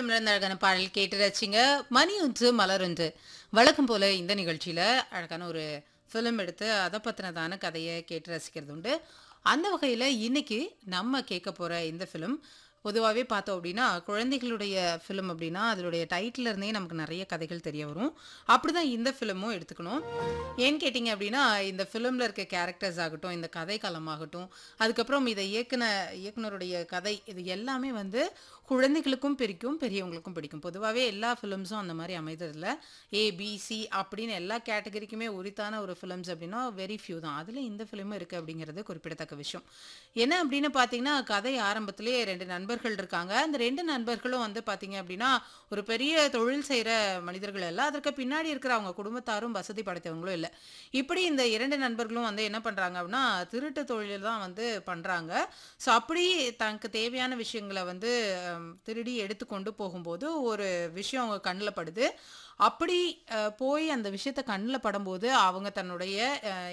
சிம்ரன் அழகான பாடல் கேட்டு ரசிங்க மணி ஒன்று மலர் ஒன்று வழக்கம் போல இந்த நிகழ்ச்சியில அழகான ஒரு ஃபிலிம் எடுத்து அதை பத்தினதான கதையை கேட்டு ரசிக்கிறது உண்டு அந்த வகையில இன்னைக்கு நம்ம கேட்க போற இந்த ஃபிலிம் பொதுவாகவே பார்த்தோம் அப்படின்னா குழந்தைகளுடைய ஃபிலிம் அப்படின்னா அதனுடைய டைட்டில் இருந்தே நமக்கு நிறைய கதைகள் தெரிய வரும் அப்படிதான் இந்த ஃபிலிமும் எடுத்துக்கணும் ஏன்னு கேட்டிங்க அப்படின்னா இந்த ஃபிலிமில் இருக்க கேரக்டர்ஸ் ஆகட்டும் இந்த கதை களமாகட்டும் அதுக்கப்புறம் இதை இயக்குன இயக்குனருடைய கதை இது எல்லாமே வந்து குழந்தைகளுக்கும் பிடிக்கும் பெரியவங்களுக்கும் பிடிக்கும் பொதுவாகவே எல்லா ஃபிலிம்ஸும் அந்த மாதிரி அமைததில்ல ஏ பி சி அப்படின்னு எல்லா கேட்டகரிக்குமே உரித்தான ஒரு ஃபிலிம்ஸ் அப்படின்னா வெரி ஃபியூ தான் அதில் இந்த ஃபிலிமும் இருக்குது அப்படிங்கிறது குறிப்பிடத்தக்க விஷயம் என்ன அப்படின்னு பார்த்தீங்கன்னா கதை ஆரம்பத்திலே ரெண்டு நண்பர்கள் இருக்காங்க அந்த ரெண்டு நண்பர்களும் வந்து பார்த்தீங்க அப்படின்னா ஒரு பெரிய தொழில் செய்கிற மனிதர்கள் இல்லை அதற்கு பின்னாடி இருக்கிற அவங்க குடும்பத்தாரும் வசதி படைத்தவங்களும் இல்லை இப்படி இந்த இரண்டு நண்பர்களும் வந்து என்ன பண்ணுறாங்க அப்படின்னா திருட்டு தொழில் தான் வந்து பண்ணுறாங்க ஸோ அப்படி தனக்கு தேவையான விஷயங்களை வந்து ஹம், திருடி எடுத்து கொண்டு போகும்போது ஒரு விஷயம் அவங்க கண்ணில் படுது அப்படி அஹ், போய் அந்த விஷயத்த கண்ணில் படும்போது அவங்க தன்னுடைய அஹ்,